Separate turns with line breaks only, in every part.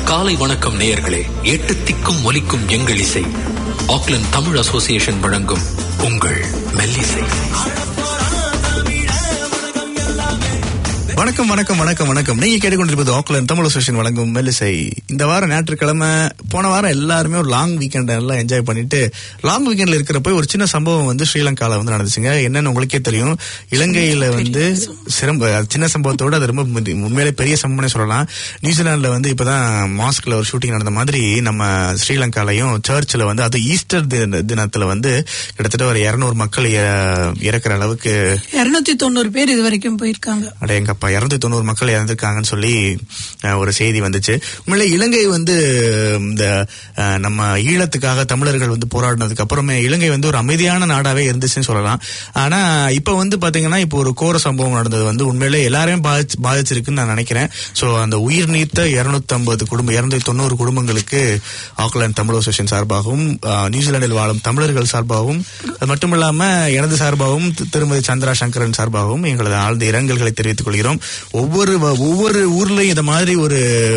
காலை வணக்கம் நேயர்களே எட்டு திக்கும் ஒலிக்கும் எங்கள் இசை ஆக்லண்ட் தமிழ் அசோசியேஷன் வழங்கும் உங்கள் மெல்லிசை
வணக்கம் வணக்கம் வணக்கம் வணக்கம் நீங்க கேட்டுக்கொண்டிருப்பது ஆக்லாந்து தமிழ் அசோசியேஷன் வழங்கும் மெல்லிசை இந்த வாரம் ஞாயிற்றுக்கிழமை போன வாரம் எல்லாருமே ஒரு லாங் வீக்கெண்ட் எல்லாம் என்ஜாய் பண்ணிட்டு லாங் வீக்கெண்ட்ல இருக்கிறப்ப ஒரு சின்ன சம்பவம் வந்து ஸ்ரீலங்கால வந்து நடந்துச்சுங்க என்னன்னு உங்களுக்கே தெரியும் இலங்கையில வந்து சிறம்ப அது சின்ன சம்பவத்தோட அது ரொம்ப முந்தி- உண்மையிலே பெரிய சம்பவம்னே சொல்லலாம் நியூசிலாந்துல வந்து இப்பதான் மாஸ்க்ல ஒரு ஷூட்டிங் நடந்த மாதிரி நம்ம ஸ்ரீலங்காலையும் சர்ச்சில் வந்து அது ஈஸ்டர் தின- தினத்துல வந்து கிட்டத்தட்ட ஒரு இருநூறு மக்கள் இற- இறக்குற அளவுக்கு
இருநூத்தி தொண்ணூறு பேர் இது வரைக்கும் போயிருக்காங்க
அட எங்கப்பா இருநூத்தி தொண்ணூறு மக்கள் இறந்திருக்காங்கன்னு சொல்லி அஹ், ஒரு செய்தி வந்துச்சு உண்மையிலே இலங்கை வந்து இந்த அஹ், நம்ம ஈழத்துக்காக தமிழர்கள் வந்து போராடினதுக்கு அப்புறமே இலங்கை வந்து ஒரு அமைதியான நாடாவே இருந்துச்சுன்னு சொல்லலாம் ஆனா இப்ப வந்து பாத்தீங்கன்னா இப்போ ஒரு கோர சம்பவம் நடந்தது வந்து உண்மையிலே எல்லாரையும் பாதிச்சு பாதிச்சிருக்குன்னு நான் நினைக்கிறேன் சோ அந்த உயிர் நீத்த இருநூத்தி ஐம்பது குடும்பம் இருநூத்தி தொண்ணூறு குடும்பங்களுக்கு ஆக்லாந்து தமிழ் அசோசியேஷன் சார்பாகவும் அஹ், நியூசிலாந்தில் வாழும் தமிழர்கள் சார்பாகவும் அது மட்டும் இல்லாம எனது சார்பாகவும் தி- திருமதி சந்திரா சங்கரன் சார்பாகவும் எங்களது ஆழ்ந்த இரங்கல்களை தெரிவித்துக் கொள்கிறோம் ஒவ்வொரு வ- ஒவ்வொரு ஊர்லயும் இந்த மாதிரி ஒரு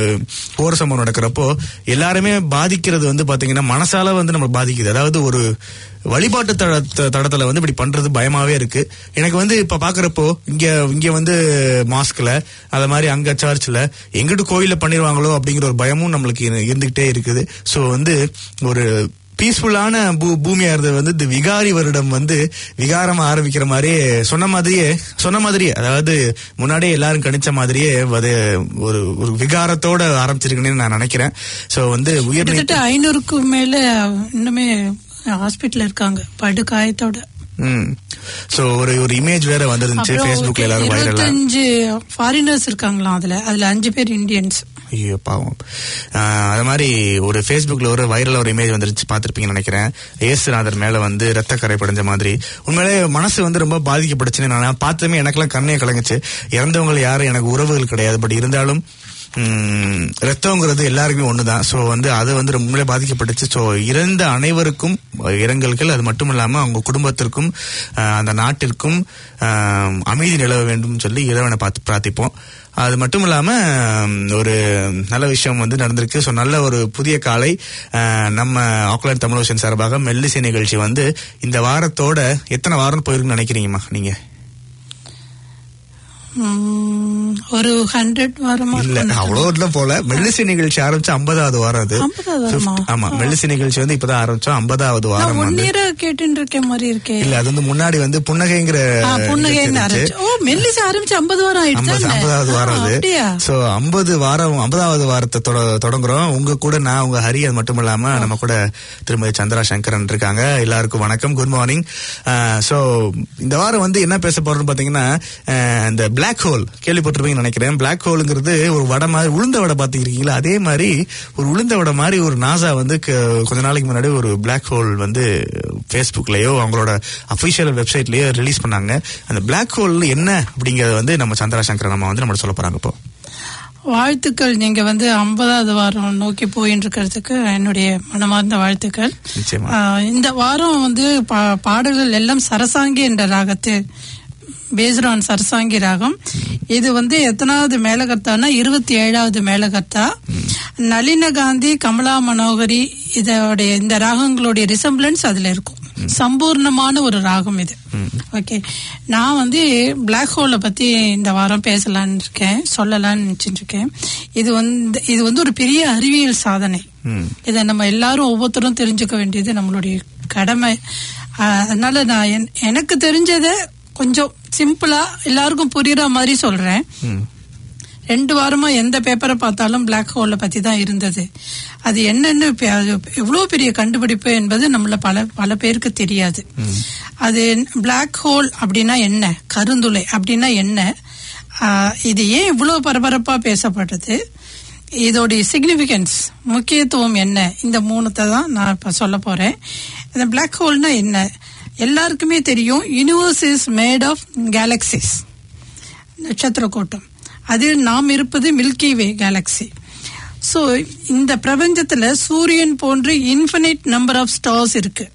போர் சம்பவம் நடக்கிறப்போ எல்லாருமே பாதிக்கிறது வந்து பாத்தீங்கன்னா மனசால வந்து நம்ம பாதிக்குது அதாவது ஒரு வழிபாட்டு தட- தடத்துல வந்து இப்படி பண்றது பயமாவே இருக்கு எனக்கு வந்து இப்ப பாக்குறப்போ இங்க இங்க வந்து மாஸ்க்ல அத மாதிரி அங்க சர்ச்ல எங்கிட்டு கோயில்ல பண்ணிருவாங்களோ அப்படிங்கிற ஒரு பயமும் நம்மளுக்கு இரு- இருந்துகிட்டே இருக்குது சோ வந்து ஒரு பீஸ்ஃபுல்லான பூ பூமியா இருந்தது வந்து இந்த விகாரி வருடம் வந்து விகாரம் ஆரம்பிக்கிற மாதிரியே சொன்ன மாதிரியே சொன்ன மாதிரியே அதாவது முன்னாடியே எல்லாரும் கணிச்ச மாதிரியே அது ஒரு ஒரு விகாரத்தோட ஆரம்பிச்சிருக்குன்னு நான் நினைக்கிறேன் சோ வந்து உயர்
கிட்டத்தட்ட ஐநூறுக்கும் மேல இன்னுமே ஹாஸ்பிட்டல் இருக்காங்க படு காயத்தோட
ம் சோ ஒரு ஒரு இமேஜ் வேற வந்திருந்துச்சு
அப்புறம்
Facebookல எல்லாரும் வைரலா
இருபத்தஞ்சு ஃபாரினர்ஸ் இருக்காங்களாம் அதுல அதுல அஞ்சு பேர் இந்தியன்ஸ்
ஐயோ பாவம் ஆஹ் அது மாதிரி ஒரு Facebookல ஒரு வைரல் ஒரு இமேஜ் வந்துருச்சு பார்த்திருப்பீங்கன்னு நினைக்கிறேன் ஏசுநாதர் மேல வந்து ரத்த கரை படிஞ்ச மாதிரி உண்மையிலே மனசு வந்து ரொம்ப பாதிக்கப்பட்டுச்சுன்னு நான் பார்த்ததுமே எனக்கெல்லாம் கண்ணே கலங்குச்சு இறந்தவங்க யாரும் எனக்கு உறவுகள் கிடையாது பட் இருந்தாலும் ம், ரத்தங்கிறது எல்லாருக்குமே ஒண்ணுதான் சோ வந்து அது வந்து ரொம்பவே பாதிக்கப்பட்டுச்சு சோ இறந்த அனைவருக்கும் இரங்கல்கள் அது மட்டும் இல்லாம அவங்க குடும்பத்திற்கும் ஆஹ், அந்த நாட்டிற்கும் ஆஹ், அமைதி நிலவ வேண்டும் சொல்லி இறைவனை பார்த்து பிரார்த்திப்போம் அது மட்டும் இல்லாம ம், ஒரு நல்ல விஷயம் வந்து நடந்திருக்கு ஸோ நல்ல ஒரு புதிய காலை அஹ், நம்ம ஆக்லாந்து தமிழோசன் சார்பாக மெல்லிசை நிகழ்ச்சி வந்து இந்த வாரத்தோட எத்தனை வாரம் போயிருக்குன்னு நினைக்கிறீங்கம்மா நீங்க
உம், ஒரு ஹண்ட்ரட் வாரமா
இல்ல
இருக்கும்.
அவ்வளோ இதெல்லாம் போல மெல்லிசை நிகழ்ச்சி ஆரம்பிச்சு ஐம்பதாவது வாரம் அது
50வது வாரமா?
50 ஆமா மெல்லிசை நிகழ்ச்சி வந்து இப்பதான் ஆரம்பிச்சோம் ஐம்பதாவது
நான்
வாரம்
ஒன்
வந்து
இயரா கேட்டுட்டு இருக்க மாதிரி இருக்கே
இல்ல அது வந்து முன்னாடி வந்து புன்னகைங்கிற
ஆ, புன்னகைன்னு
இருந்துச்சு.
ஆரம்பிச்சு ஓ மெல்லிசை ஆரம்பிச்சு ஐம்பது வாரம் ஆயிடுச்சா
ஐம்பது
என்ன?
ஐம்பதாவது வாரம்
ஆ,
அது
அப்படியா
சோ ஐம்பது வாரம் ஐம்பதாவது வாரத்தை தொட- தொடங்குறோம் உங்க கூட நான் உங்க ஹரி அது மட்டும் இல்லாம நம்ம கூட திருமதி சந்திரா சங்கரன் இருக்காங்க எல்லாருக்கும் வணக்கம் குட் மார்னிங் சோ இந்த வாரம் வந்து என்ன பேச போறோம்னு பாத்தீங்கன்னா அஹ், இந்த பிளாக் ஹோல் கேள்விப்பட்டிருப்பீங்கன்னு நினைக்கிறேன் பிளாக் ஹோலுங்கிறது ஒரு வடை மாதிரி உளுந்த வடை பாத்துக்கிறீங்களா அதே மாதிரி ஒரு உளுந்த வடை மாதிரி ஒரு நாசா வந்து க- கொஞ்ச நாளைக்கு முன்னாடி ஒரு பிளாக் ஹோல் வந்து ஃபேஸ்புக்லயோ அவங்களோட அபிஷியல் வெப்சைட்லயோ ரிலீஸ் பண்ணாங்க அந்த பிளாக் ஹோல் என்ன அப்படிங்கறத வந்து நம்ம சந்திரா சங்கரன் நம்ம வந்து நம்ம சொல்ல போறாங்க இப்போ
வாழ்த்துக்கள் நீங்க வந்து ஐம்பதாவது வாரம் நோக்கி போயின்னு இருக்கிறதுக்கு என்னுடைய மனமார்ந்த வாழ்த்துக்கள்
நிச்சயமா
ஆஹ் இந்த வாரம் வந்து பா- பாடல்கள் எல்லாம் சரசாங்கி என்ற ராகத்து பேஸ்ட் ஆன் சரசாங்கி ராகம் இது வந்து எத்தனாவது மேலகர்த்தானா இருபத்தி ஏழாவது மேலகர்த்தா நளின காந்தி கமலா மனோகரி இதோடைய இந்த ராகங்களுடைய ரிசம்பிளன்ஸ் அதுல இருக்கும் சம்பூர்ணமான ஒரு ராகம் இது ஓகே நான் வந்து பிளாக் ஹோலை பத்தி இந்த வாரம் பேசலாம்னு இருக்கேன் சொல்லலாம்னு நினைச்சிட்டு இருக்கேன் இது வந்து இது வந்து ஒரு பெரிய அறிவியல் சாதனை
ம்.
இதை நம்ம எல்லாரும் ஒவ்வொருத்தரும் தெரிஞ்சுக்க வேண்டியது நம்மளுடைய கடமை ஆஹ் அதனால நான் என்- எனக்கு தெரிஞ்சதை கொஞ்சம் சிம்பிளா எல்லாருக்கும் புரியுற மாதிரி சொல்றேன்
ம்.
ரெண்டு வாரமா எந்த பேப்பரை பார்த்தாலும் பிளாக் ஹோலை பத்தி தான் இருந்தது அது என்னன்னு பெ- அது எவ்வளவு பெரிய கண்டுபிடிப்பு என்பது நம்மள பல பல பேருக்கு தெரியாது அது பிளாக் ஹோல் அப்படின்னா என்ன கருந்துளை அப்படின்னா என்ன ஆஹ் இது ஏன் இவ்வளவு பரபரப்பா பேசப்பட்டது இதோடைய சிக்னிபிகன்ஸ் முக்கியத்துவம் என்ன இந்த மூணுத்தை தான் நான் இப்ப சொல்ல போறேன் இந்த பிளாக் ஹோல்னா என்ன எல்லாருக்குமே தெரியும் universe is made of galaxies நட்சத்திர கூட்டம் அதில் நாம் இருப்பது மில்கி வே கேலக்சி ஸோ இந்த பிரபஞ்சத்துல சூரியன் போன்று இன்ஃபினிட் நம்பர் ஆஃப் ஸ்டார்ஸ் இருக்கு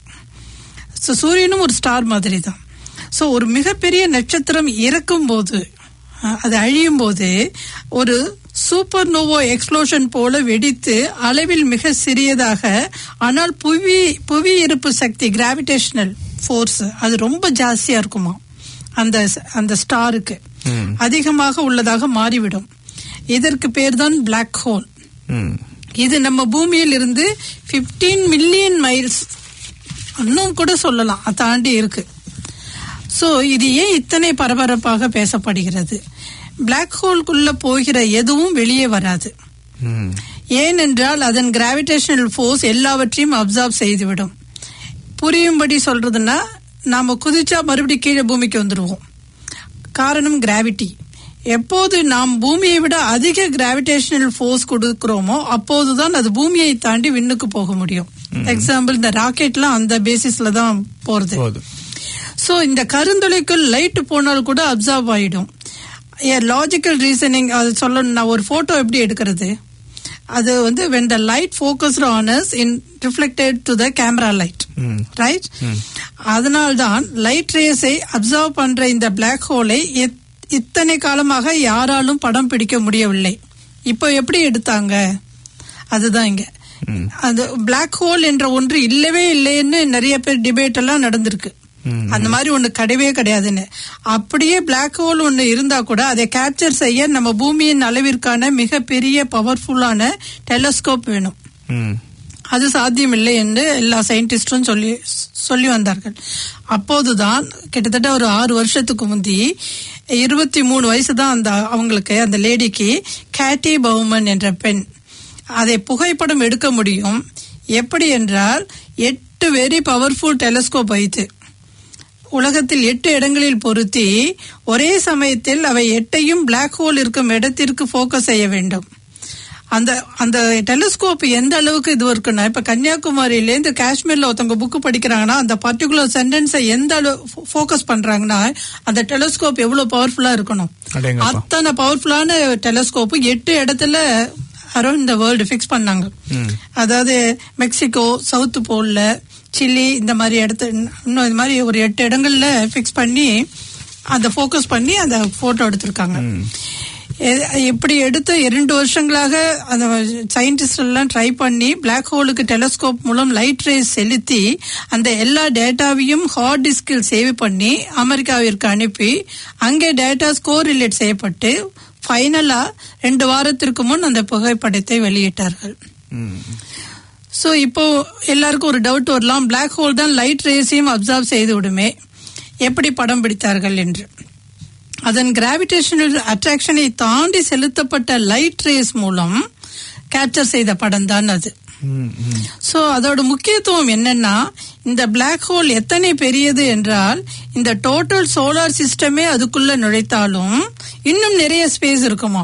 ஸோ சூரியனும் ஒரு ஸ்டார் மாதிரி தான் ஸோ ஒரு மிகப்பெரிய நட்சத்திரம் இறக்கும் போது அஹ், அது அழியும் போது ஒரு சூப்பர் நோவோ எக்ஸ்ப்ளோஷன் போல வெடித்து அளவில் மிக சிறியதாக ஆனால் புவி புவி இருப்பு சக்தி கிராவிடேஷனல் ஃபோர்ஸ் அது ரொம்ப ஜாஸ்தியா இருக்குமா அந்த அந்த ஸ்டாருக்கு அதிகமாக உள்ளதாக மாறிவிடும் இதற்கு பேர் தான் பிளாக் ஹோல்
ம்.
இது நம்ம பூமியில் இருந்து 15 மில்லியன் மைல்ஸ் இன்னும் கூட சொல்லலாம் அதை தாண்டி இருக்கு சோ இது ஏன் இத்தனை பரபரப்பாக பேசப்படுகிறது பிளாக் ஹோல்குள்ள போகிற எதுவும் வெளியே வராது
ம்.
ஏனென்றால் அதன் கிராவிடேஷனல் ஃபோர்ஸ் எல்லாவற்றையும் அப்சார்ப் செய்துவிடும் புரியும்படி சொல்றதுன்னா நாம குதிச்சா மறுபடியும் கீழே பூமிக்கு வந்துருவோம் காரணம் கிராவிட்டி எப்போது நாம் பூமியை விட அதிக கிராவிடேஷனல் ஃபோர்ஸ் கொடுக்கிறோமோ அப்போதுதான் அது பூமியை தாண்டி விண்ணுக்கு போக முடியும் எக்ஸாம்பிள் இந்த ராக்கெட்லாம் அந்த பேசிஸ்ல தான் போறது
போதும்
சோ இந்த கருந்துளைக்குள் லைட் போனால் கூட அப்சர்வ் ஆயிடும் லாஜிக்கல் ரீசனிங் அது சொல்லணும் நான் ஒரு போட்டோ எப்படி எடுக்கிறது அது வந்து when the light focused on us in reflected to the camera light
ம்.
ரைட் அதனால்தான் லைட் ரேஸை அப்சர்வ் பண்ற இந்த பிளாக் ஹோலை இத்தனை காலமாக யாராலும் படம் பிடிக்க முடியவில்லை இப்போ எப்படி எடுத்தாங்க அதுதான் இங்க அது பிளாக் ஹோல் என்ற ஒன்று இல்லவே இல்லைன்னு நிறைய பேர் டிபேட் எல்லாம் நடந்திருக்கு அந்த மாதிரி ஒண்ணு கிடையவே கிடையாதுன்னு அப்படியே பிளாக் ஹோல் ஒண்ணு இருந்தா கூட அதை கேப்சர் செய்ய நம்ம பூமியின் அளவிற்கான மிகப்பெரிய பவர்ஃபுல்லான டெலஸ்கோப் வேணும்
ம்.
அது சாத்தியமில்லை என்று எல்லா சயின்டிஸ்டும் சொல்லி சொல்லி வந்தார்கள் அப்போதுதான் கிட்டத்தட்ட ஒரு ஆறு வருஷத்துக்கு முந்தி இருபத்தி மூணு வயசு தான் அந்த அவங்களுக்கு அந்த லேடிக்கு கேட்டி பவுமன் என்ற பெண் அதை புகைப்படம் எடுக்க முடியும் எப்படி என்றால் எட்டு வெரி பவர்ஃபுல் டெலஸ்கோப் வைத்து உலகத்தில் எட்டு இடங்களில் பொருத்தி ஒரே சமயத்தில் அவை எட்டையும் பிளாக் ஹோல் இருக்கும் இடத்திற்கு ஃபோக்கஸ் செய்ய வேண்டும் அந்த அந்த டெலிஸ்கோப் எந்த அளவுக்கு இது இருக்குன்னா இப்ப கன்னியாகுமரியில இருந்து காஷ்மீர்ல ஒருத்தவங்க புக் படிக்கிறாங்கன்னா அந்த பர்டிகுலர் சென்டென்ஸை எந்த அளவு ஃபோக்கஸ் பண்றாங்கன்னா அந்த டெலிஸ்கோப் எவ்வளவு பவர்ஃபுல்லா இருக்கணும்
அடேங்கப்பா.
அத்தனை பவர்ஃபுல்லான டெலிஸ்கோப் எட்டு இடத்துல அரௌண்ட் இந்த வேர்ல்டு ஃபிக்ஸ் பண்ணாங்க அதாவது மெக்சிகோ சவுத் போல்ல சில்லி இந்த மாதிரி இடத்து இன்னும் இந்த மாதிரி ஒரு எட்டு இடங்கள்ல ஃபிக்ஸ் பண்ணி அந்த ஃபோக்கஸ் பண்ணி அந்த போட்டோ எடுத்திருக்காங்க எ- இப்படி எடுத்த இரண்டு வருஷங்களாக அந்த சயின்டிஸ்ட் எல்லாம் ட்ரை பண்ணி பிளாக் ஹோலுக்கு டெலஸ்கோப் மூலம் லைட் ரேஸ் செலுத்தி அந்த எல்லா டேட்டாவையும் ஹார்ட் டிஸ்கில் சேவ் பண்ணி அமெரிக்காவிற்கு அனுப்பி அங்கே டேட்டா ஸ்கோர் ரிலேட் செய்யப்பட்டு ஃபைனலா ரெண்டு வாரத்திற்கு முன் அந்த புகைப்படத்தை வெளியிட்டார்கள் சோ இப்போ எல்லாருக்கும் ஒரு டவுட் வரலாம் பிளாக் ஹோல் தான் லைட் ரேஸையும் அப்சர்வ் செய்து விடுமே எப்படி படம் பிடித்தார்கள் என்று அதன் கிராவிடேஷனல் அட்ராக்ஷனை தாண்டி செலுத்தப்பட்ட லைட் ரேஸ் மூலம் கேப்சர் செய்த படம் தான் அது
ம், ம்.
சோ அதோட முக்கியத்துவம் என்னன்னா இந்த பிளாக் ஹோல் எத்தனை பெரியது என்றால் இந்த டோட்டல் சோலார் சிஸ்டமே அதுக்குள்ள நுழைத்தாலும் இன்னும் நிறைய ஸ்பேஸ் இருக்குமா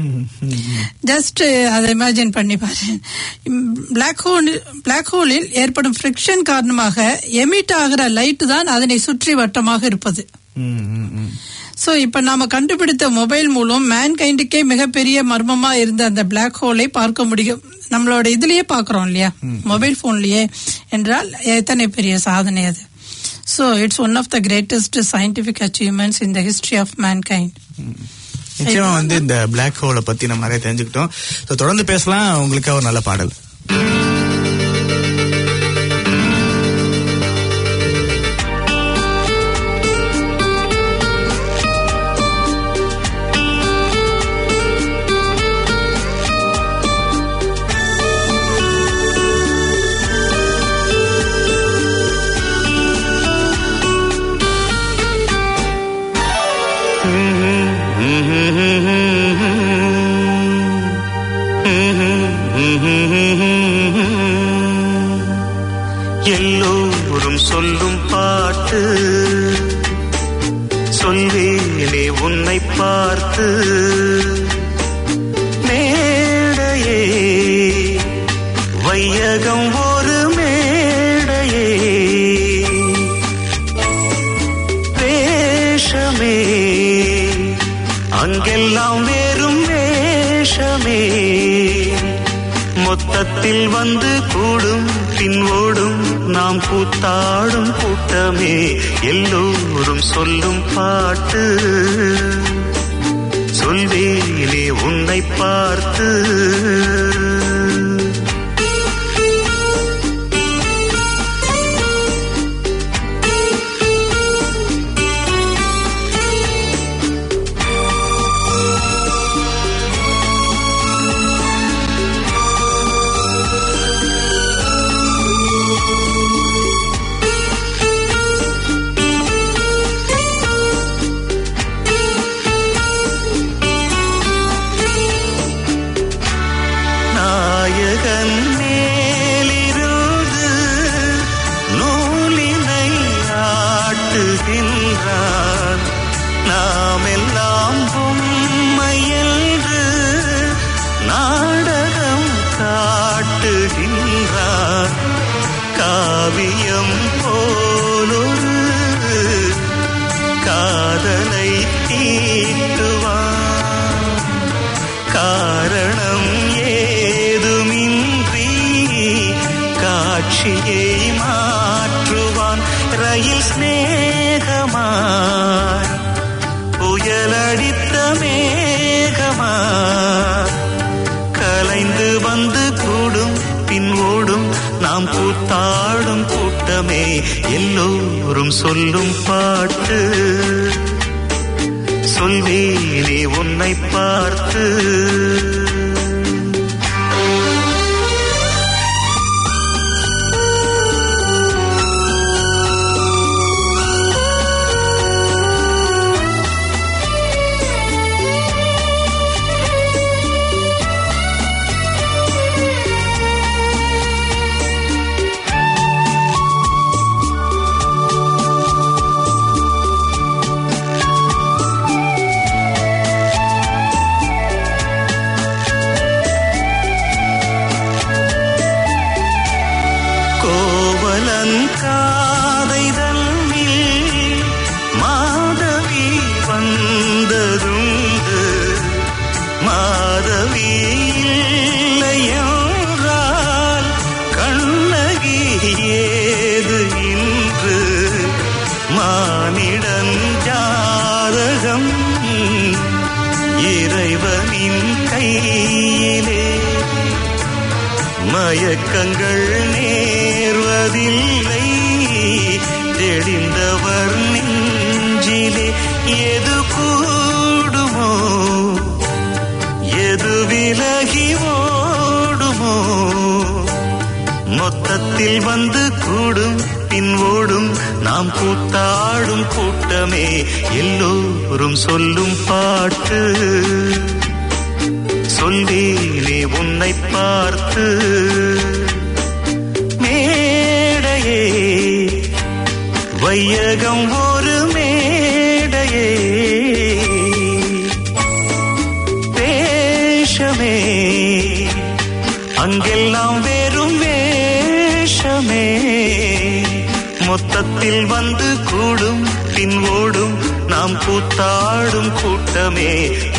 ஜஸ்ட் அதை இமேஜின் பண்ணி பாரு பிளாக் ஹோல் பிளாக் ஹோலில் ஏற்படும் ஃபிரிக்ஷன் காரணமாக எமிட் ஆகிற லைட் தான் அதனை சுற்றி வட்டமாக இருப்பது
ம், ம், ம்.
சோ இப்ப நாம கண்டுபிடித்த மொபைல் மூலம் மேன் கைண்டுக்கே மிகப்பெரிய மர்மமா இருந்த அந்த பிளாக் ஹோலை பார்க்க முடியும் நம்மளோட இதுலயே பாக்குறோம் இல்லையா மொபைல் போன்லயே என்றால் எத்தனை பெரிய சாதனை அது so it's one of the greatest scientific achievements in the history of mankind
நிச்சயமா வந்து இந்த பிளாக் ஹோலை பத்தி நம்ம நிறைய தெரிஞ்சுக்கிட்டோம் So, தொடர்ந்து பேசலாம் உங்களுக்கு ஒரு நல்ல பாடல்
எல்லோரும் சொல்லும் பாட்டு சொல்வேனே உன்னை பார்த்து மேடையே வையகம் ஒரு மேடையே வேஷமே அங்கெல்லாம் வேறும் வேஷமே மொத்தத்தில் வந்து கூடும் பின் ஓடும் நாம் கூத்தாடும் கூட்டமே எல்லோரும் சொல்லும் பாட்டு சொல்வேனே உன்னை பார்த்து நாயகன் மேலிருந்து நூலினை ஆட்டுகின்றான் நாம் எல்லாம் பொம்மை என்று நாடகம் காட்டுகின்றான் காவியம் போலொரு காதலை தீட்டுவான் காரணம் ஏதுமின்றி காட்சியை மாற்றுவான் ரயில் சிநேகமாய் புயலடித்த மேகமாய் கலைந்து வந்து கூடும் பின் ஓடும் நாம் கூத்தாடும் கூட்டமே எல்லோரும் சொல்லும் பாட்டு சொல்வேனே உன்னை பார்த்து கோவலன் காதை தன்னில் மாதவி வந்ததுண்டு மாதவி இல்லையென்றால் கண்ணகி ஏது இன்று மானிடன் ஜாதகம் இறைவனின் கையிலே மயக்கங்கள் நேர்வதில்லை தெளிந்தவர் நெஞ்சிலே எது கூடுமோ எது விலகி ஓடுமோ மொத்தத்தில் வந்து கூடும் பின் ஓடும் நாம் கூத்தாடும் கூட்டமே எல்லோரும் சொல்லும் பாட்டு சொல்வேனே உன்னை பார்த்து மேடையே வையகம் ஒரு மேடையே வேஷமே அங்கெல்லாம் வெறும் வேஷமே மொத்தத்தில் வந்து கூடும் பின் ஓடும் நாம் கூத்தாடும் கூட்டமே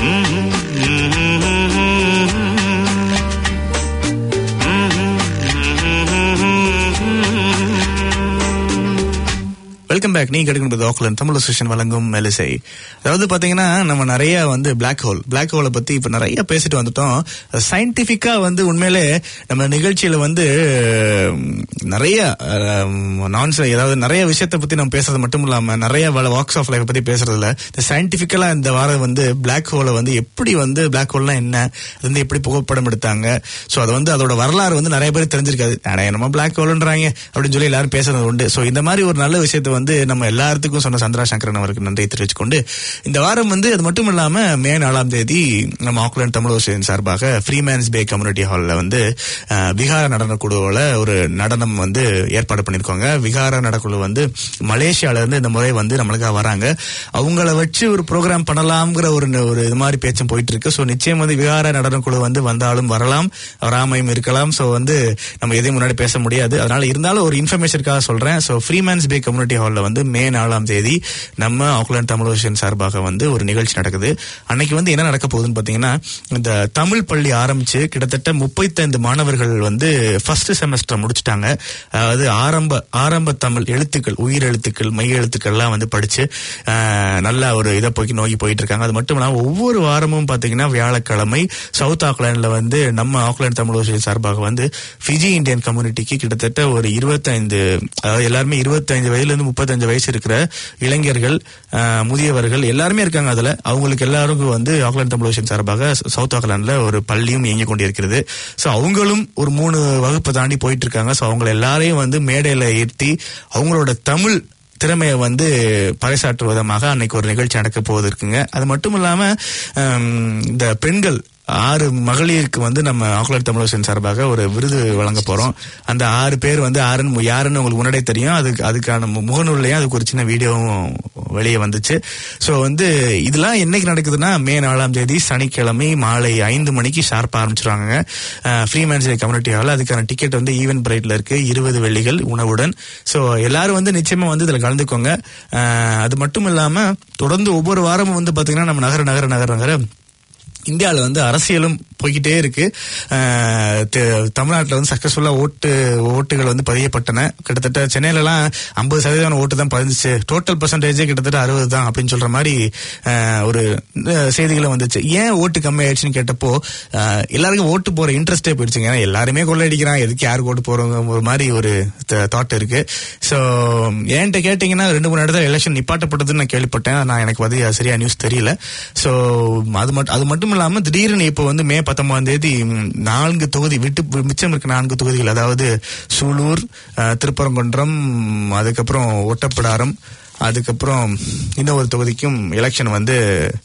வெல்கம் பேக் நீங்க கிடைக்கணும் ஆக்லண்ட் தமிழ் அசோசியேஷன் வழங்கும் மெலிசை அதாவது பாத்தீங்கன்னா நம்ம நிறைய வந்து பிளாக் ஹோல் பிளாக் ஹோலை பத்தி இப்ப நிறைய பேசிட்டு வந்துட்டோம் சயின்டிபிக்கா வந்து உண்மையிலே நம்ம நிகழ்ச்சியில வந்து உம், நிறைய நான் ஏதாவது நிறைய விஷயத்தை பத்தி நம்ம பேசுறது மட்டும் இல்லாம நிறைய வாக்ஸ் ஆஃப் லைஃப் பத்தி பேசுறதுல இந்த சயின்டிபிக்கலா இந்த வாரம் வந்து பிளாக் ஹோலை வந்து எப்படி வந்து பிளாக் ஹோல்னா என்ன அது வந்து எப்படி புகைப்படம் எடுத்தாங்க சோ அது வந்து அதோட வரலாறு வந்து நிறைய பேர் தெரிஞ்சிருக்காது அட என்னமோ பிளாக் ஹோல்ன்றாங்க அப்படின்னு சொல்லி எல்லாரும் பேசுறது உண்டு சோ இந்த மாதிரி ஒரு நல்ல விஷயத்தை வந்து நம்ம எல்லாத்துக்கும் சொன்ன சந்திரா சங்கரன் அவருக்கு நன்றி தெரிவிச்சுக்கொண்டு இந்த வாரம் வந்து அது மட்டும் இல்லாம மே நாலாம் தேதி நம்ம ஆக்லாண்ட் தமிழ் ஓசியன் சார்பாக ஃப்ரீமேன்ஸ் பே கம்யூனிட்டி ஹாலில் வந்து அஹ், விகார நடன குழுவோட ஒரு நடனம் வந்து ஏற்பாடு பண்ணிருக்காங்க விகார நடக்குழு வந்து மலேசியால இருந்து இந்த முறை வந்து நம்மளுக்காக வராங்க அவங்கள வச்சு ஒரு ப்ரோக்ராம் பண்ணலாம்ங்கிற ஒரு ஒரு இது மாதிரி பேச்சும் போயிட்டு இருக்கு ஸோ நிச்சயம் வந்து விகார நடன குழு வந்து வந்தாலும் வரலாம் வராமையும் இருக்கலாம் ஸோ வந்து நம்ம எதையும் முன்னாடி பேச முடியாது அதனால இருந்தாலும் ஒரு இன்ஃபர்மேஷனுக்காக சொல்றேன் ஸோ ஃப்ரீமேன்ஸ் பே கம்யூனிட்டி ஹாலில் நாள்ல வந்து மே நாலாம் தேதி நம்ம ஆக்லாந்து தமிழ் விஷன் சார்பாக வந்து ஒரு நிகழ்ச்சி நடக்குது அன்னைக்கு வந்து என்ன நடக்க போகுதுன்னு பாத்தீங்கன்னா இந்த தமிழ் பள்ளி ஆரம்பிச்சு கிட்டத்தட்ட முப்பத்தைந்து மாணவர்கள் வந்து ஃபர்ஸ்ட் செமஸ்டர் முடிச்சிட்டாங்க அதாவது ஆரம்ப ஆரம்ப தமிழ் எழுத்துக்கள் உயிர் எழுத்துக்கள் மெய் எழுத்துக்கள்லாம் வந்து படிச்சு ஆஹ், நல்ல ஒரு இதை போய் நோக்கி போயிட்டு இருக்காங்க அது மட்டும் இல்லாம ஒவ்வொரு வாரமும் பாத்தீங்கன்னா வியாழக்கிழமை சவுத் ஆக்லாண்ட்ல வந்து நம்ம ஆக்லாந்து தமிழ் ஓசை சார்பாக வந்து ஃபிஜி இந்தியன் கம்யூனிட்டிக்கு கிட்டத்தட்ட ஒரு இருபத்தைந்து அதாவது எல்லாருமே இருபத்தைந்து வயதுல இருந்து முப்பத்தஞ்சு வயசு இருக்கிற இளைஞர்கள் ஆஹ், முதியவர்கள் எல்லாருமே இருக்காங்க அதுல அவங்களுக்கு எல்லாருக்கும் வந்து ஆக்லாந்து தமிழ் ஓசன் சார்பாக சவுத் ஆக்லாண்ட்ல ஒரு பள்ளியும் இயங்கிக் கொண்டிருக்கிறது சோ அவங்களும் ஒரு மூணு வகுப்பு தாண்டி போயிட்டு இருக்காங்க சோ அவங்க எல்லாரையும் வந்து மேடையில ஏற்றி அவங்களோட தமிழ் திறமையை வந்து பறைசாற்றும் விதமாக அன்னைக்கு ஒரு நிகழ்ச்சி நடக்க போகுது இருக்குங்க அது மட்டும் இல்லாம ஹம், இந்த பெண்கள் ஆறு மகளிருக்கு வந்து நம்ம ஆக்லாந்து தமிழரசன் சார்பாக ஒரு விருது வழங்க போறோம் அந்த ஆறு பேர் வந்து ஆறுன்னு யாருன்னு உங்களுக்கு முன்னாடியே தெரியும் அதுக்கு அதுக்கான மு- முகநூல்லையும் அதுக்கு ஒரு சின்ன வீடியோவும் வெளியே வந்துச்சு ஸோ வந்து இதெல்லாம் என்னைக்கு நடக்குதுன்னா மே நாலாம் தேதி சனிக்கிழமை மாலை ஐந்து மணிக்கு ஷார்ப் ஆரம்பிச்சிருவாங்க ஃப்ரீ மேன்ஸ் கம்யூனிட்டி ஹால் அதுக்கான டிக்கெட் வந்து ஈவென்ட் பிரைட்ல இருக்கு இருபது வெள்ளிகள் உணவுடன் ஸோ எல்லாரும் வந்து நிச்சயமா வந்து இதுல கலந்துக்கோங்க அஹ், அது மட்டும் இல்லாம தொடர்ந்து ஒவ்வொரு வாரமும் வந்து பாத்தீங்கன்னா நம்ம நகர நகர நகர நகர இந்தியாவில் வந்து அரசியலும் போய்கிட்டே இருக்கு அஹ் த- தமிழ்நாட்டுல வந்து சக்சஸ்ஃபுல்லா ஓட்டு ஓட்டுகள் வந்து பதியப்பட்டன கிட்டத்தட்ட சென்னையிலலாம் ஐம்பது சதவீதம் ஓட்டு தான் பதிஞ்சிச்சு டோட்டல் பர்சன்டேஜே கிட்டத்தட்ட அறுபது தான் அப்படின்னு சொல்ற மாதிரி அஹ், ஒரு அஹ், செய்திகளும் வந்துச்சு ஏன் ஓட்டு கம்மி ஆயிடுச்சுன்னு கேட்டப்போ அஹ், எல்லாருக்கும் ஓட்டு போற இன்ட்ரெஸ்டே போயிடுச்சுங்க ஏன்னா எல்லாருமே கொள்ளையடிக்கிறான் எதுக்கு யாருக்கு ஓட்டு போறவங்க ஒரு மாதிரி ஒரு தாட் இருக்கு ஸோ என்கிட்ட கேட்டீங்கன்னா ரெண்டு மூணு இடத்துல எலெக்ஷன் நிப்பாட்டப்பட்டதுன்னு நான் கேள்விப்பட்டேன் நான் எனக்கு வந்து அது சரியா நியூஸ் தெரியல ஸோ அது மட்டும் அது மட்டும் இல்லாம திடீர்னு இப்போ வந்து மே பத்தொன்பதாம் தேதி ம், நான்கு தொகுதி விட்டு மிச்சம் இருக்க நான்கு தொகுதிகள் அதாவது சூலூர் அஹ், திருப்பரங்குன்றம் அதுக்கப்புறம் ஒட்டப்பிடாரம் அதுக்கப்புறம் இன்னொரு தொகுதிக்கும் எலெக்ஷன் வந்து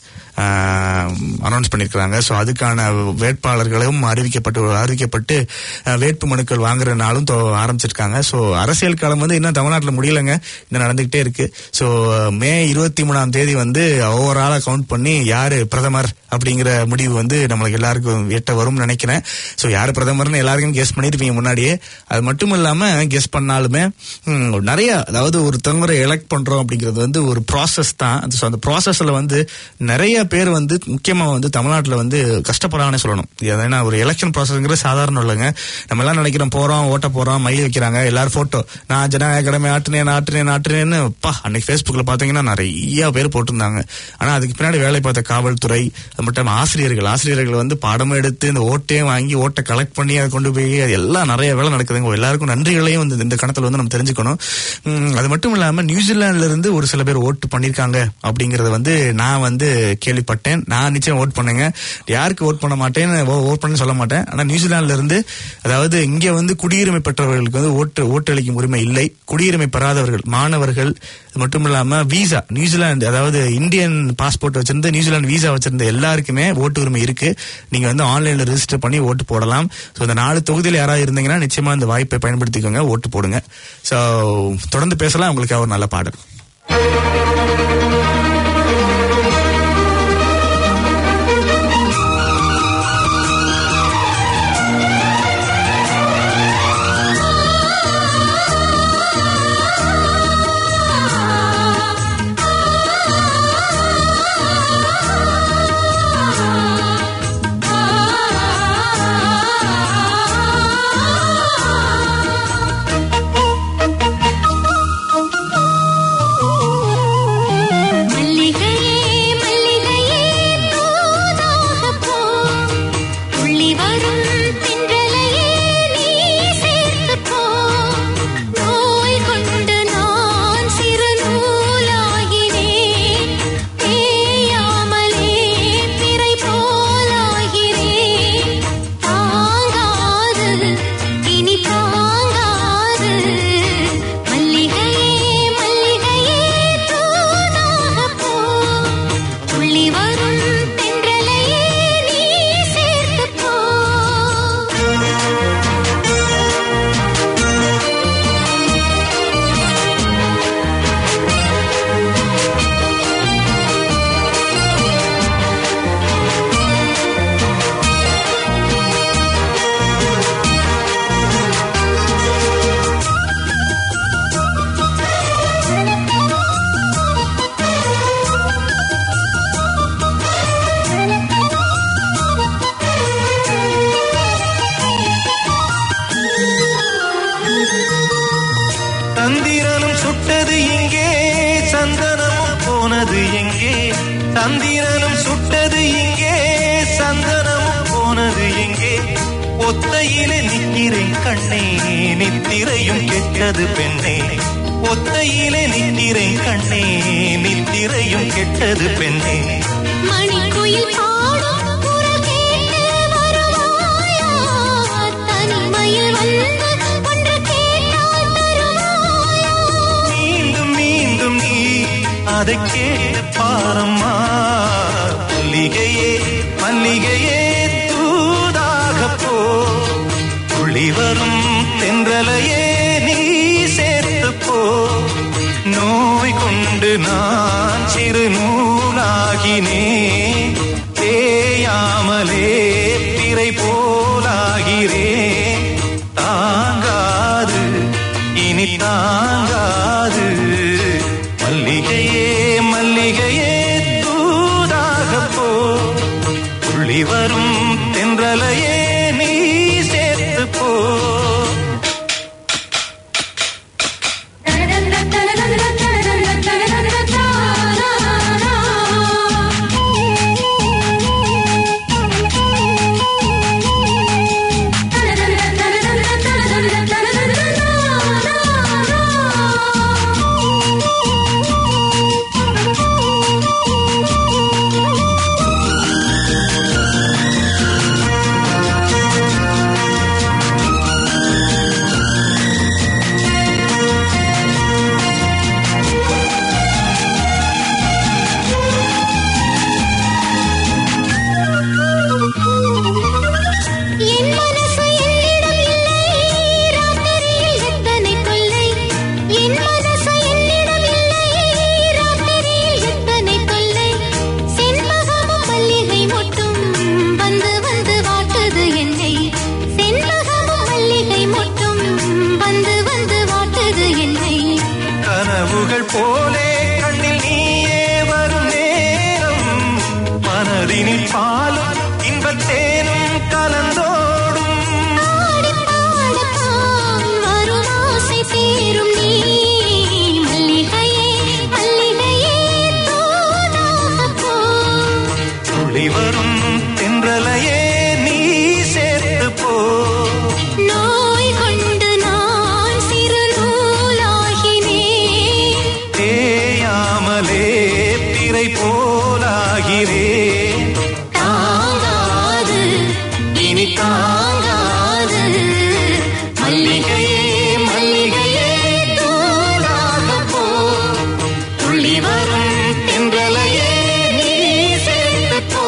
அனௌன்ஸ் பண்ணியிருக்கிறாங்க ஸோ அதுக்கான வேட்பாளர்களும் அறிவிக்கப்பட்டு அறிவிக்கப்பட்டு அஹ், வேட்பு மனுக்கள் வாங்குற நாளும் தொ- ஆரம்பிச்சிருக்காங்க ஸோ அரசியல் காலம் வந்து இன்னும் தமிழ்நாட்டில் முடியலங்க இன்னும் நடந்துகிட்டே இருக்கு ஸோ மே இருபத்தி மூணாம் தேதி வந்து ஓவராலாக கவுண்ட் பண்ணி யாரு பிரதமர் அப்படிங்கிற முடிவு வந்து நம்மளுக்கு எல்லாருக்கும் எட்ட வரும்னு நினைக்கிறேன் ஸோ யாரு பிரதமர்னு எல்லாருக்கும் கெஸ் பண்ணிருப்பீங்க முன்னாடியே அது மட்டும் இல்லாம கெஸ் பண்ணாலுமே ம், நிறைய அதாவது ஒருத்தவங்களை எலெக்ட் பண்றோம் அப்படிங்கிறது வந்து ஒரு ப்ராசஸ் தான் அது- so அந்த ப்ராசஸ்ல வந்து நிறைய பேர் வந்து முக்கியமா வந்து தமிழ்நாட்டில் வந்து கஷ்டப்படுறாங்கன்னு சொல்லணும் இது ஏன்னா ஒரு எலெக்ஷன் ப்ராசஸ்ங்கிறது சாதாரணம் இல்லைங்க நம்ம எல்லாம் நினைக்கிறோம் போறோம் ஓட்ட போறோம் மயில் வைக்கிறாங்க எல்லாரும் போட்டோ நான் ஜனநாயக கடமை ஆட்டுனேன் ஆட்டுனேன் ஆட்டுனேன்னு பா அன்னைக்கு ஃபேஸ்புக்ல பாத்தீங்கன்னா நிறைய பேர் போட்டிருந்தாங்க ஆனா அதுக்கு பின்னாடி வேலை பார்த்த காவல்துறை அது மட்டும் இல்லாம ஆசிரியர்கள் ஆசிரியர்கள் வந்து பாடமும் எடுத்து இந்த ஓட்டையும் வாங்கி ஓட்டை கலெக்ட் பண்ணி அதை கொண்டு போய் அது எல்லாம் நிறைய வேலை நடக்குதுங்க எல்லாருக்கும் நன்றிகளையும் வந்து இந்த கணத்துல வந்து நம்ம தெரிஞ்சுக்கணும் உம், அது மட்டும் இல்லாம நியூசிலாந்துல இருந்து ஒரு சில பேர் ஓட்டு பண்ணிருக்காங்க அப்படிங்கறத வந்து நான் வந்து கேள்விப்பட்டேன் நான் நிச்சயம் ஓட் பண்ணுங்க யாருக்கு ஓட் பண்ண மாட்டேன்னு ஓட் பண்ண சொல்ல மாட்டேன் ஆனா நியூசிலாந்துல இருந்து அதாவது இங்க வந்து குடியுரிமை பெற்றவர்களுக்கு வந்து ஓட்டு ஓட்டளிக்கும் உரிமை இல்லை குடியுரிமை பெறாதவர்கள் மாணவர்கள் அது மட்டும் இல்லாம விசா நியூசிலாந்து அதாவது இந்தியன் பாஸ்போர்ட் வச்சிருந்து நியூசிலாந்து விசா வச்சிருந்த எல்லாருக்குமே ஓட்டு உரிமை இருக்கு நீங்க வந்து ஆன்லைன்ல ரெஜிஸ்டர் பண்ணி ஓட்டு போடலாம் ஸோ இந்த நாலு தொகுதியில் யாராவது இருந்தீங்கன்னா நிச்சயமா இந்த வாய்ப்பை பயன்படுத்திக்கோங்க ஓட்டு போடுங்க ஸோ தொடர்ந்து பேசலாம் உங்களுக்கு ஒரு நல்ல பாடல்
மல்லிகையே மல்லிகையே தூதாக போ துள்ளி வரும் தென்றலையே நீ சேர்த்து போ நோய் கொண்டு நான் சிறு நூலாகிறேன் தேயாமலே பிறை போலாகிறேன் தாங்காது இனி தாங்காது மல்லிகையே மல்லிகையே தூதாக போ துள்ளி வரும் தென்றலையே நீ சேர்த்து போ
சந்திரனும் சுட்டது இங்கே சந்தனமும் போனது எங்கே ஒத்தையிலே நிற்கிறேன் கண்ணே நித்திரையும் கெட்டது பெண்ணே ஒத்தையிலே நிற்கிறேன் கண்ணே நித்திரையும் கெட்டது பெண்ணே
மணிக்குயில் பாடும் குரல் கேட்டு வருவாயா தனிமையில் வந்து ஒன்று கேட்டால் தருவாயா
மீண்டும் மீண்டும் நீ அதை கேட்டு பாரம்மா மல்லிகையே மல்லிகையே தூதாக போ துளி வரும் தென்றலையே நீ சேர்த்து போ நோய் கொண்டு நான் சிறு நூலாகினேன் தேயாமலே பிறை போலாகிறேன் தாங்காது இனி தாங்காது மல்லிகையே மல்லிகையே தூதாக போ துள்ளி வரும் தென்றலையே நீ சேர்த்து போ
என் மனசு என்னிடம் இல்லை ராத்திரியில் எத்தனை தொல்லை என் மனசு என்னிடம் இல்லை ராத்திரியில் எத்தனை தொல்லை செண்பகமும் மல்லிகை மொட்டும் வந்து வந்து வாட்டுது என்னை செண்பகமும் மல்லிகை மொட்டும் வந்து வந்து வாட்டுது என்னை
கனவுகள் போலே கண்ணில் நீயே வரும் நேரம் மனதினில் பாலும் இன்பத்தேனும் கலந்தோடும்
ஆடி பாடத்தான் வரும் ஆசை தீரும் நீ மல்லிகையே மல்லிகையே தூதாக போ
துளி வரும் தென்றலையே நீ சேர்த்து போ
நோய் கொண்டு நான் சிறு நூலாகினேன்
தேயாமலே பிறை போலாகிறேன்
தாங்காது
இனி
தாங்காது
மல்லிகையே மல்லிகையே தூதாக போ துள்ளி வரும் தென்றலையே நீ சேர்த்து போ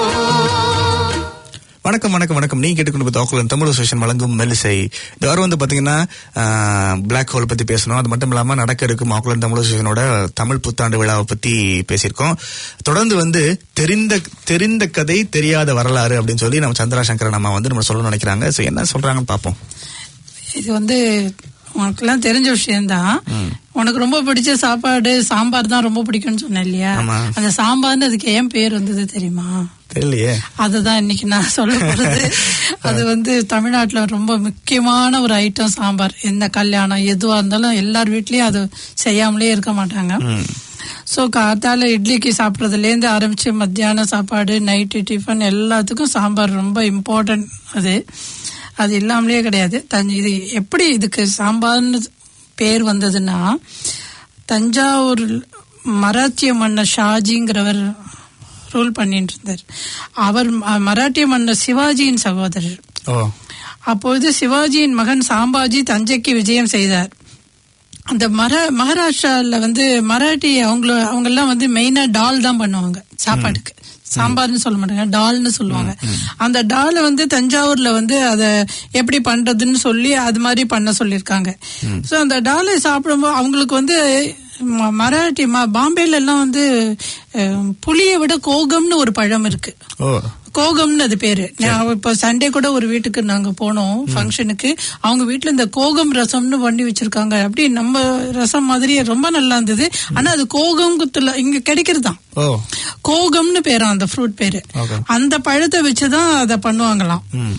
வணக்கம் வணக்கம் வணக்கம் நீங்க கேட்டுக்கொண்டு ஆக்குலன் தமிழ் அசோசியேஷன் வழங்கும் மெல்லிசை இந்த வாரம் வந்து பாத்தீங்கன்னா பிளாக் ஹோல் பத்தி பேசணும் அது மட்டும் இல்லாம நடக்க இருக்கும் ஆக்குலன் தமிழ் அசோசியேஷனோட தமிழ் புத்தாண்டு விழாவை பத்தி பேசியிருக்கோம் தொடர்ந்து வந்து தெரிந்த தெரிந்த கதை தெரியாத வரலாறு அப்படின்னு சொல்லி நம்ம சந்திரா சங்கரன் அம்மா வந்து நம்ம சொல்லணும்னு நினைக்கிறாங்க சோ என்ன சொல்றாங்கன்னு பாப்போம்
இது வந்து உனக்கெல்லாம் தெரிஞ்ச விஷயம்தான் உனக்கு ரொம்ப பிடிச்ச சாப்பாடு சாம்பார் தான் ரொம்ப பிடிக்கும்னு சொன்னேன் இல்லையா
ஆமா.
அந்த சாம்பார்னு அதுக்கு ஏன் பேர் வந்தது தெரியுமா
தெரியலையே
அதுதான் இன்னைக்கு நான் சொல்ல போறது அது வந்து தமிழ்நாட்டுல ரொம்ப முக்கியமான ஒரு ஐட்டம் சாம்பார் எந்த கல்யாணம் எதுவா இருந்தாலும் எல்லார் வீட்லயும் அது செய்யாமலே இருக்க மாட்டாங்க ஸோ காத்தால இட்லிக்கு சாப்பிட்றதுலேருந்து ஆரம்பிச்சு மத்தியானம் சாப்பாடு நைட்டு டிஃபன் எல்லாத்துக்கும் சாம்பார் ரொம்ப இம்பார்ட்டன்ட் அது அது இல்லாமலே கிடையாது தஞ்சை இது எப்படி இதுக்கு சாம்பார்னு பேர் வந்ததுன்னா தஞ்சாவூர் மராத்திய மன்னர் ஷாஜிங்கிறவர் ரூல் பண்ணிட்டு இருந்தார் அவர் ம- மராட்டிய மன்னர் சிவாஜியின் சகோதரர்
ஓ
அப்பொழுது சிவாஜியின் மகன் சாம்பாஜி தஞ்சைக்கு விஜயம் செய்தார் அந்த மர மகாராஷ்டிரால வந்து மராட்டி அவங்கள அவங்க எல்லாம் வந்து மெயினா டால் தான் பண்ணுவாங்க சாப்பாடுக்கு சாம்பார்னு சொல்ல மாட்டாங்க டால்னு சொல்லுவாங்க அந்த டாலை வந்து தஞ்சாவூர்ல வந்து அத எப்படி பண்றதுன்னு சொல்லி அது மாதிரி பண்ண சொல்லியிருக்காங்க சோ அந்த டாலை சாப்பிடும்போது அவங்களுக்கு வந்து ம- மராட்டி ம- பாம்பேல எல்லாம் வந்து அஹ், புளியை விட கோகம்னு ஒரு பழம் இருக்கு
ஓ
கோகம்னு அது பேரு நான் இப்ப சண்டே கூட ஒரு வீட்டுக்கு நாங்க போனோம் ஃபங்க்ஷனுக்கு அவங்க வீட்ல இந்த கோகம் ரசம்னு பண்ணி வச்சிருக்காங்க அப்படி நம்ம ரசம் மாதிரியே ரொம்ப நல்லா இருந்தது ஆனா அது கோகம்குத்துல இங்க கிடைக்கிறதுதான்
ஓ
கோகம்னு பேரா அந்த ஃப்ரூட் பேரு
Okay.
அந்த பழத்தை வச்சுதான் அதை பண்ணுவாங்களாம் சோ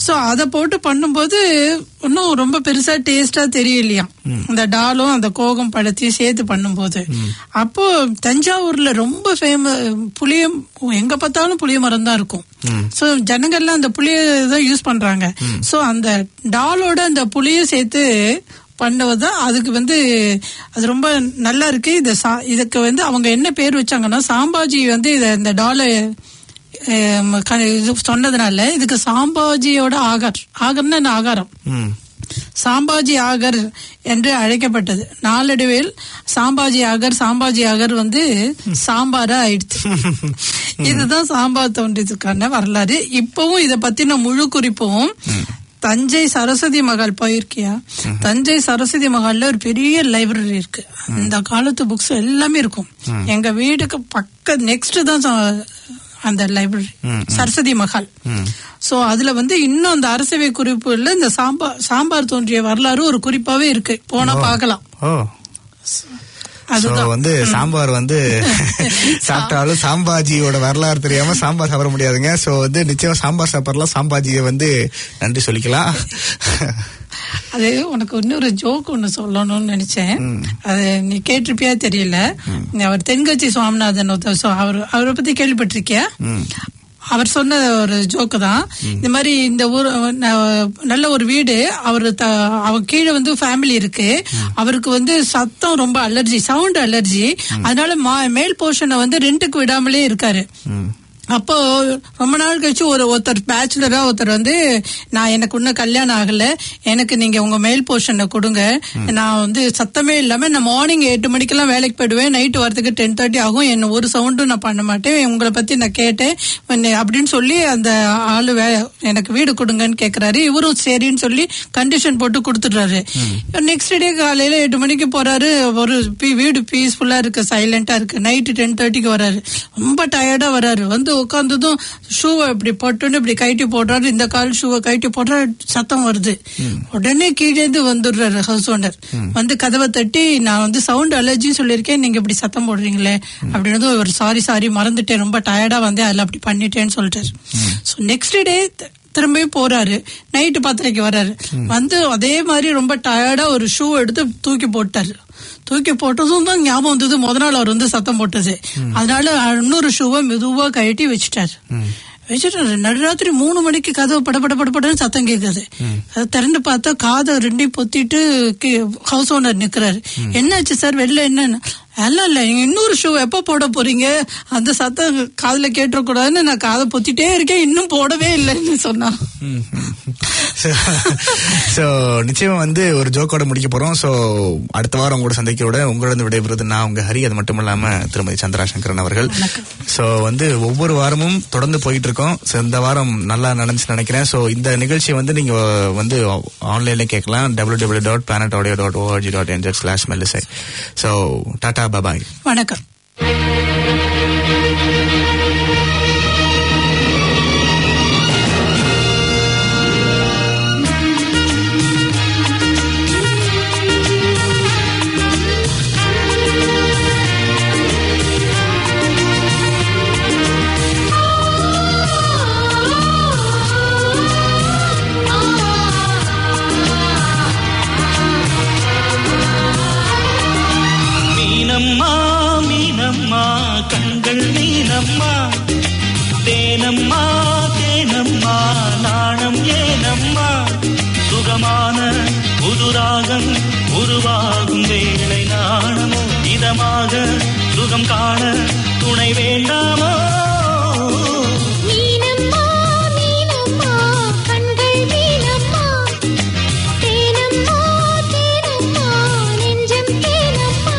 சோ அத போட்டு பண்ணும்போது இன்னும் ரொம்ப பெருசா டேஸ்டா தெரியலையா இந்த டாலும் அந்த கோகம் பழத்தையும் சேர்த்து பண்ணும்போது அப்போ தஞ்சாவூர்ல ரொம்ப ஃபேமஸ் புளிய எங்க பார்த்தாலும் புளிய மரம் தான் இருக்கும் சோ ஜனங்கள்லாம் அந்த புளிய தான் யூஸ் பண்றாங்க சோ அந்த டாலோட அந்த புளிய சேர்த்து பண்ணுவதுதான் அதுக்கு வந்து அது ரொம்ப நல்லா இருக்கு இது சா- இதுக்கு வந்து அவங்க என்ன பேர் வச்சாங்கன்னா சாம்பாஜி வந்து இத இந்த டாலை அஹ், க- இது சொன்னதுனால இதுக்கு சாம்பாஜியோட ஆகார் ஆகர்னா என்ன ஆகாரம்
ம்
சாம்பாஜி ஆகர் என்று அழைக்கப்பட்டது நாளடைவில் சாம்பாஜி ஆகர் சாம்பாஜி ஆகர் வந்து சாம்பாரா ஆயிடுச்சு இதுதான் சாம்பார் தோன்றதுக்கான வரலாறு இப்பவும் இத பத்தின முழு குறிப்பும் தஞ்சை சரஸ்வதி மகால் போயிருக்கியா தஞ்சை சரஸ்வதி மகால்ல ஒரு பெரிய லைப்ரரி இருக்கு அந்த காலத்து புக்ஸ் எல்லாமே இருக்கும் எங்க வீடுக்கு பக்க நெக்ஸ்ட் தான் ச- அந்த லைப்ரரி சரஸ்வதி மகால் சோ அதுல வந்து இன்னும் அந்த அரசவை குறிப்புல இந்த சாம்பார் சாம்பார் தோன்றிய வரலாறு ஒரு குறிப்பாவே இருக்கு போனா பார்க்கலாம்
ஓ So
அதுதான்
வந்து சாம்பார் வந்து சாப்பிட்டாலும் சாம்பாஜியோட வரலாறு தெரியாம சாம்பார் சாப்பிட முடியாதுங்க சோ வந்து நிச்சயம் சாம்பார் சாப்பிடலாம் சாம்பாஜியை வந்து நன்றி சொல்லிக்கலாம்
அது உனக்கு இன்னொரு ஜோக் ஒண்ணு சொல்லணும்னு நினைச்சேன் அது நீ கேட்டிருப்பியா தெரியல அவர் தென்கட்சி சுவாமிநாதன் ஒருத்தர் so அவர் அவரை பத்தி கேள்விப்பட்டிருக்கியா அவர் சொன்ன ஒரு ஜோக்கு தான் இந்த மாதிரி இந்த ஊர் ந- நல்ல ஒரு வீடு அவர் அவர் கீழே வந்து ஃபேமிலி இருக்கு அவருக்கு வந்து சத்தம் ரொம்ப அலர்ஜி சவுண்ட் அலர்ஜி அதனால மா- மேல் போர்ஷனை வந்து ரெண்டுக்கு விடாமலே இருக்காரு அப்போ ரொம்ப நாள் கழிச்சு ஒரு ஒருத்தர் பேச்சுலரா ஒருத்தர் வந்து நான் எனக்கு இன்னும் கல்யாணம் ஆகல எனக்கு நீங்க உங்க மேல் போர்ஷனை கொடுங்க நான் வந்து சத்தமே இல்லாம நான் மார்னிங் எட்டு மணிக்கெல்லாம் வேலைக்கு போயிடுவேன் நைட்டு வரதுக்கு டென் தேர்ட்டி ஆகும் என்ன ஒரு சவுண்டும் நான் பண்ண மாட்டேன் உங்களை பத்தி நான் கேட்டேன் உன்னை அப்படின்னு சொல்லி அந்த ஆளு வே- எனக்கு வீடு கொடுங்கன்னு கேக்குறாரு இவரும் சரின்னு சொல்லி கண்டிஷன் போட்டு கொடுத்துடுறாரு நெக்ஸ்ட் டே காலையில எட்டு மணிக்கு போறாரு ஒரு பீ- வீடு பீஸ்ஃபுல்லா இருக்கு சைலண்டா இருக்கு நைட்டு டென் தேர்ட்டிக்கு வராரு ரொம்ப டயர்டா வராரு வந்து உட்காந்ததும் ஷூவை இப்படி போட்டுன்னு இப்படி கைட்டி போடுறாரு இந்த கால் ஷூவை கைட்டி போடுறாரு சத்தம் வருது உடனே கீழே இருந்து வந்துடுறாரு ஹவுஸ் ஓனர் வந்து கதவை தட்டி நான் வந்து சவுண்ட் அலர்ஜின்னு சொல்லியிருக்கேன் நீங்க இப்படி சத்தம் போடுறீங்களே அப்படின்னு ஒரு சாரி சாரி மறந்துட்டேன் ரொம்ப டயர்டா வந்தேன் அதில் அப்படி பண்ணிட்டேன்னு சொல்லிட்டாரு ஸோ நெக்ஸ்ட் டே திரும்பியும் போறாரு நைட்டு பத்தரைக்கு வர்றாரு வந்து அதே மாதிரி ரொம்ப டயர்டா ஒரு ஷூ எடுத்து தூக்கி போட்டாரு தூக்கி போட்டதும் தான் ஞாபகம் வந்தது முத நாள் அவர் வந்து சத்தம் போட்டது அதனால இன்னொரு ஷூவை மெதுவா கழட்டி வச்சுட்டாரு வச்சுட்டாரு நடுராத்திரி மூணு மணிக்கு கதவு பட பட பட படன்னு சத்தம் கேக்குது அதை திறந்து பார்த்தா காதை ரெண்டையும் பொத்திட்டு ஹவுஸ் ஓனர் நிக்கிறாரு என்னாச்சு சார் வெளில என்னன்னு இல்ல இல்ல நீங்க இன்னொரு ஷூ எப்ப போட போறீங்க அந்த சத்தம் காதுல கேட்டக்கூடாதுன்னு நான் காதை பொத்திட்டே இருக்கேன் இன்னும் போடவே இல்லைன்னு சொன்னா
சோ நிச்சயமா வந்து ஒரு ஜோக்கோட முடிக்க போறோம் சோ அடுத்த வாரம் உங்களோட சந்திக்கிறோட உங்களோட விடைபெறுவது நான் உங்க ஹரி அது மட்டும் இல்லாம திருமதி சந்திரா சங்கரன் அவர்கள் சோ வந்து ஒவ்வொரு வாரமும் தொடர்ந்து போயிட்டு இருக்கோம் So, இந்த வாரம் நல்லா நடந்துச்சு நினைக்கிறேன் சோ இந்த நிகழ்ச்சியை வந்து நீங்க வந்து ஆன்லைன்ல கேட்கலாம் டபிள்யூ டபிள்யூ டாட் பேனட் audio dot ORG dot NZ slash மெல்லிசை ஸோ டாடா பபாய்
வணக்கம்
மீனம்மா மீனம்மா கண்கள் மீனம்மா தேனம்மா தேனம்மா நாணம் ஏனம்மா சுகமான புதுராகம் உருவாகும் வேளை நாணமோ இதமாக சுகம் காண துணை வேண்டாமோ
மீனம்மா மீனம்மா கண்கள் மீனம்மா தேனம்மா தேனம்மா நெஞ்சம் தேனம்மா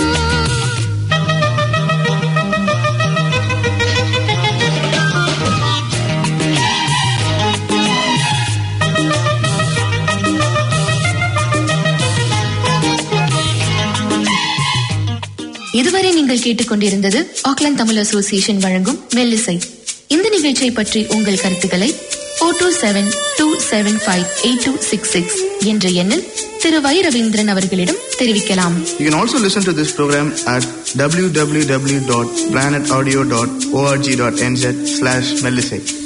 இதுவரை நீங்கள் கேட்டுக்கொண்டிருந்தது ஆக்லாந்து தமிழ் அசோசியேஷன் வழங்கும் மெல்லிசை இந்த நிகழ்ச்சியை பற்றி உங்கள் கருத்துக்களை four two seven two seven five eight two six six என்ற எண்ணில் திரு வை ரவீந்திரன் அவர்களிடம் தெரிவிக்கலாம்
You can also listen to this program at www.planetaudio.org.nz slash Melisate.